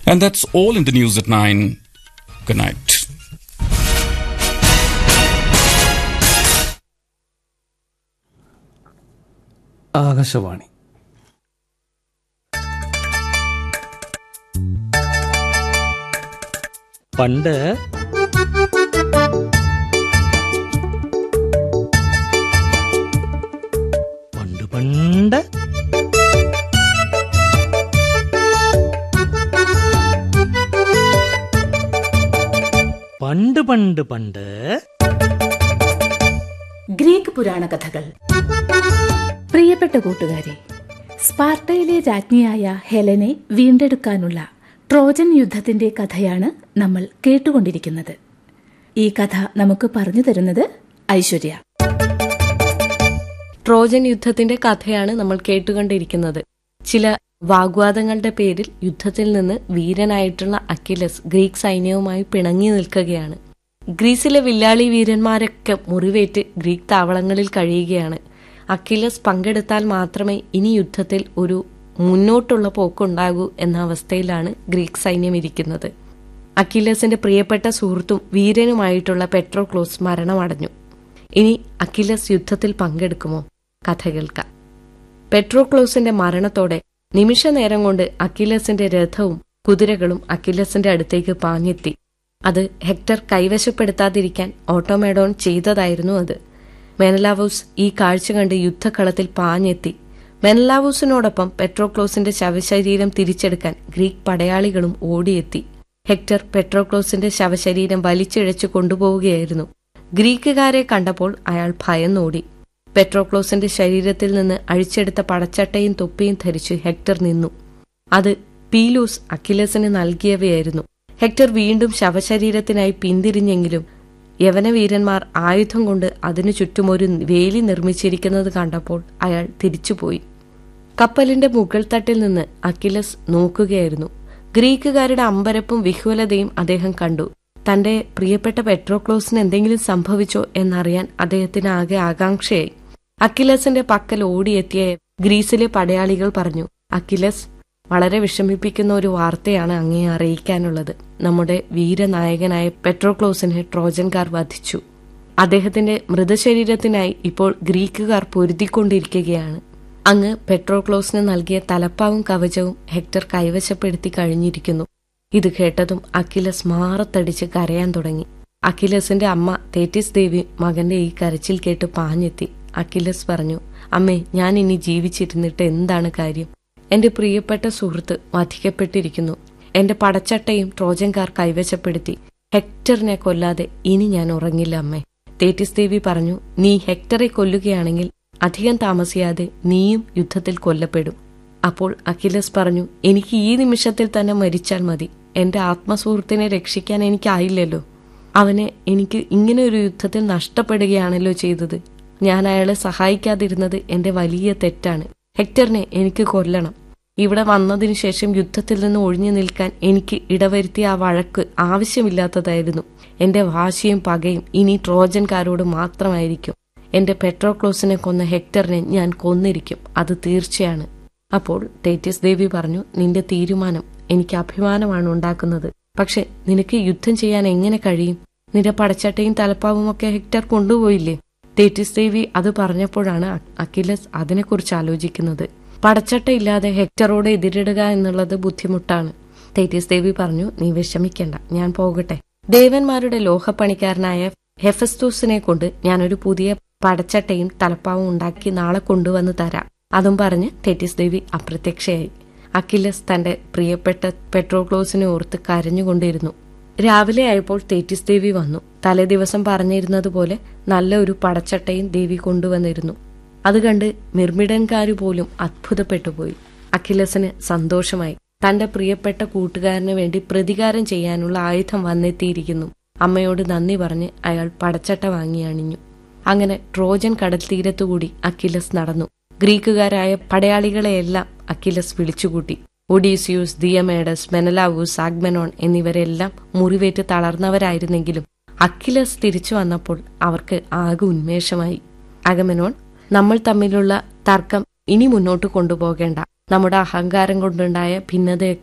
And that's all in the news at 9. Good night. Akashvani പണ്ട് പണ്ട് പണ്ട് പണ്ട് പണ്ട് പണ്ട് ഗ്രീക്ക് പുരാണ കഥകൾ പ്രിയപ്പെട്ട കൂട്ടുകാരെ സ്പാർട്ടയിലെ രാജ്ഞിയായ ഹെലനെ വീണ്ടെടുക്കാനുള്ള ട്രോജൻ യുദ്ധത്തിന്റെ കഥയാണ് നമ്മൾ കേട്ടുകൊണ്ടിരിക്കുന്നത് ഈ കഥ നമുക്ക് പറഞ്ഞു തരുന്നത് ഐശ്വര്യ ട്രോജൻ യുദ്ധത്തിന്റെ കഥയാണ് നമ്മൾ കേട്ടുകൊണ്ടിരിക്കുന്നത് ചില വാഗ്വാദങ്ങളുടെ പേരിൽ യുദ്ധത്തിൽ നിന്ന് വീരനായിട്ടുള്ള അക്കിലസ് ഗ്രീക്ക് സൈന്യവുമായി പിണങ്ങി നിൽക്കുകയാണ് ഗ്രീസിലെ വില്ലാളി വീരന്മാരൊക്കെ മുറിവേറ്റ് ഗ്രീക്ക് താവളങ്ങളിൽ കഴിയുകയാണ് അക്കിലസ് പങ്കെടുത്താൽ മാത്രമേ ഇനി യുദ്ധത്തിൽ ഒരു മുന്നോട്ടുള്ള പോക്കുണ്ടാകൂ എന്ന അവസ്ഥയിലാണ് ഗ്രീക്ക് സൈന്യം ഇരിക്കുന്നത് അക്കിലസിന്റെ പ്രിയപ്പെട്ട സുഹൃത്തും വീരനുമായിട്ടുള്ള പെട്രോക്ലോസ് മരണമടഞ്ഞു ഇനി അക്കിലസ് യുദ്ധത്തിൽ പങ്കെടുക്കുമോ കഥ കേൾക്കാം പെട്രോക്ലോസിന്റെ മരണത്തോടെ നിമിഷ നേരം കൊണ്ട് അക്കിലസിന്റെ രഥവും കുതിരകളും അക്കിലസിന്റെ അടുത്തേക്ക് പാഞ്ഞെത്തി അത് ഹെക്ടർ കൈവശപ്പെടുത്താതിരിക്കാൻ ഓട്ടോമേഡോൺ ചെയ്തതായിരുന്നു അത് മെനലാവൂസ് ഈ കാഴ്ച കണ്ട് യുദ്ധക്കളത്തിൽ പാഞ്ഞെത്തി മെനലാവൂസിനോടൊപ്പം പെട്രോക്ലോസിന്റെ ശവശരീരം തിരിച്ചെടുക്കാൻ ഗ്രീക്ക് പടയാളികളും ഓടിയെത്തി ഹെക്ടർ പെട്രോക്ലോസിന്റെ ശവശരീരം വലിച്ചിഴച്ചു കൊണ്ടുപോവുകയായിരുന്നു ഗ്രീക്കുകാരെ കണ്ടപ്പോൾ അയാൾ ഭയന്നോടി പെട്രോക്ലോസിന്റെ ശരീരത്തിൽ നിന്ന് അഴിച്ചെടുത്ത പടച്ചട്ടയും തൊപ്പിയും ധരിച്ച് ഹെക്ടർ നിന്നു അത് പീലൂസ് അഖിലസിന് നൽകിയവയായിരുന്നു ഹെക്ടർ വീണ്ടും ശവശരീരത്തിനായി പിന്തിരിഞ്ഞെങ്കിലും യവനവീരന്മാർ ആയുധം കൊണ്ട് അതിനു ചുറ്റും ഒരു വേലി നിർമ്മിച്ചിരിക്കുന്നത് കണ്ടപ്പോൾ അയാൾ തിരിച്ചുപോയി കപ്പലിന്റെ മുകൾ തട്ടിൽ നിന്ന് അക്കിലസ് നോക്കുകയായിരുന്നു ഗ്രീക്കുകാരുടെ അമ്പരപ്പും വിഹ്വലതയും അദ്ദേഹം കണ്ടു തന്റെ പ്രിയപ്പെട്ട പെട്രോക്ലോസിന് എന്തെങ്കിലും സംഭവിച്ചോ എന്നറിയാൻ അദ്ദേഹത്തിന് ആകെ ആകാംക്ഷയായി അക്കിലസിന്റെ പക്കൽ ഓടിയെത്തിയ ഗ്രീസിലെ പടയാളികൾ പറഞ്ഞു അക്കിലസ് വളരെ വിഷമിപ്പിക്കുന്ന ഒരു വാർത്തയാണ് അങ്ങേ അറിയിക്കാനുള്ളത് നമ്മുടെ വീരനായകനായ പെട്രോക്ലോസിനെ ട്രോജൻകാർ വധിച്ചു അദ്ദേഹത്തിന്റെ മൃതശരീരത്തിനായി ഇപ്പോൾ ഗ്രീക്കുകാർ പൊരുതിക്കൊണ്ടിരിക്കുകയാണ് അങ്ങ് പെട്രോക്ലോസിന് നൽകിയ തലപ്പാവും കവചവും ഹെക്ടർ കൈവശപ്പെടുത്തി കഴിഞ്ഞിരിക്കുന്നു ഇത് കേട്ടതും അഖിലസ് മാറത്തടിച്ച് കരയാൻ തുടങ്ങി അഖിലസിന്റെ അമ്മ തേറ്റിസ് ദേവി മകന്റെ ഈ കരച്ചിൽ കേട്ട് പാഞ്ഞെത്തി അഖിലസ് പറഞ്ഞു അമ്മേ ഞാൻ ഇനി ജീവിച്ചിരുന്നിട്ട് എന്താണ് കാര്യം എന്റെ പ്രിയപ്പെട്ട സുഹൃത്ത് വധിക്കപ്പെട്ടിരിക്കുന്നു എന്റെ പടച്ചട്ടയും ട്രോജൻകാർ കൈവശപ്പെടുത്തി ഹെക്ടറിനെ കൊല്ലാതെ ഇനി ഞാൻ ഉറങ്ങില്ല അമ്മേ തേറ്റിസ് ദേവി പറഞ്ഞു നീ ഹെക്ടറെ കൊല്ലുകയാണെങ്കിൽ അധികം താമസിയാതെ നീയും യുദ്ധത്തിൽ കൊല്ലപ്പെടും അപ്പോൾ അഖിലസ് പറഞ്ഞു എനിക്ക് ഈ നിമിഷത്തിൽ തന്നെ മരിച്ചാൽ മതി എന്റെ ആത്മസുഹൃത്തിനെ രക്ഷിക്കാൻ എനിക്കായില്ലല്ലോ അവനെ എനിക്ക് ഇങ്ങനെ ഒരു യുദ്ധത്തിൽ നഷ്ടപ്പെടുകയാണല്ലോ ചെയ്തത് ഞാൻ അയാളെ സഹായിക്കാതിരുന്നത് എന്റെ വലിയ തെറ്റാണ് ഹെക്ടറിനെ എനിക്ക് കൊല്ലണം ഇവിടെ വന്നതിനു ശേഷം യുദ്ധത്തിൽ നിന്ന് ഒഴിഞ്ഞു നിൽക്കാൻ എനിക്ക് ഇടവരുത്തിയ ആ വഴക്ക് ആവശ്യമില്ലാത്തതായിരുന്നു എന്റെ വാശിയും പകയും ഇനി ട്രോജൻകാരോട് മാത്രമായിരിക്കും എന്റെ പെട്രോക്ലോസിനെ കൊന്ന ഹെക്ടറിനെ ഞാൻ കൊന്നിരിക്കും അത് തീർച്ചയാണ് അപ്പോൾ തേറ്റീസ് ദേവി പറഞ്ഞു നിന്റെ തീരുമാനം എനിക്ക് അഭിമാനമാണ് ഉണ്ടാക്കുന്നത് പക്ഷെ നിനക്ക് യുദ്ധം ചെയ്യാൻ എങ്ങനെ കഴിയും നിന്റെ പടച്ചട്ടയും തലപ്പാവും ഒക്കെ ഹെക്ടർ കൊണ്ടുപോയില്ലേ തേറ്റീസ് ദേവി അത് പറഞ്ഞപ്പോഴാണ് അഖിലസ് അതിനെക്കുറിച്ച് ആലോചിക്കുന്നത് പടച്ചട്ട ഇല്ലാതെ ഹെക്ടറോട് എതിരിടുക എന്നുള്ളത് ബുദ്ധിമുട്ടാണ് തേറ്റീസ് ദേവി പറഞ്ഞു നീ വിഷമിക്കണ്ട ഞാൻ പോകട്ടെ ദേവന്മാരുടെ ലോഹപ്പണിക്കാരനായ ഹെഫസ്തൂസിനെ കൊണ്ട് ഞാനൊരു പുതിയ പടച്ചട്ടയും തലപ്പാവും ഉണ്ടാക്കി നാളെ കൊണ്ടുവന്ന് തരാം അതും പറഞ്ഞ് തെറ്റിസ് ദേവി അപ്രത്യക്ഷയായി അഖിലസ് തന്റെ പ്രിയപ്പെട്ട പെട്രോക്ലോസിനെ ഓർത്ത് കരഞ്ഞുകൊണ്ടിരുന്നു രാവിലെ ആയപ്പോൾ തേറ്റിസ് ദേവി വന്നു തലേ ദിവസം പറഞ്ഞിരുന്നതുപോലെ നല്ല ഒരു പടച്ചട്ടയും ദേവി കൊണ്ടുവന്നിരുന്നു അത് കണ്ട് മിർമിഡൻകാരു പോലും അത്ഭുതപ്പെട്ടുപോയി അഖിലസിന് സന്തോഷമായി തന്റെ പ്രിയപ്പെട്ട കൂട്ടുകാരന് വേണ്ടി പ്രതികാരം ചെയ്യാനുള്ള ആയുധം വന്നെത്തിയിരിക്കുന്നു അമ്മയോട് നന്ദി പറഞ്ഞ് അയാൾ പടച്ചട്ട വാങ്ങി അണിഞ്ഞു അങ്ങനെ ട്രോജൻ കടൽ തീരത്തുകൂടി അക്കിലസ് നടന്നു ഗ്രീക്കുകാരായ പടയാളികളെയെല്ലാം അക്കിലസ് വിളിച്ചുകൂട്ടി ഒഡീസിയൂസ് ദിയമേഡസ് മെനലാവൂസ് ആഗ്മെനോൺ എന്നിവരെല്ലാം മുറിവേറ്റ് തളർന്നവരായിരുന്നെങ്കിലും അക്കിലസ് തിരിച്ചു വന്നപ്പോൾ അവർക്ക് ആകെ ഉന്മേഷമായി അഗമെനോൺ നമ്മൾ തമ്മിലുള്ള തർക്കം ഇനി മുന്നോട്ട് കൊണ്ടുപോകേണ്ട നമ്മുടെ അഹങ്കാരം കൊണ്ടുണ്ടായ ഭിന്നതയൊക്കെ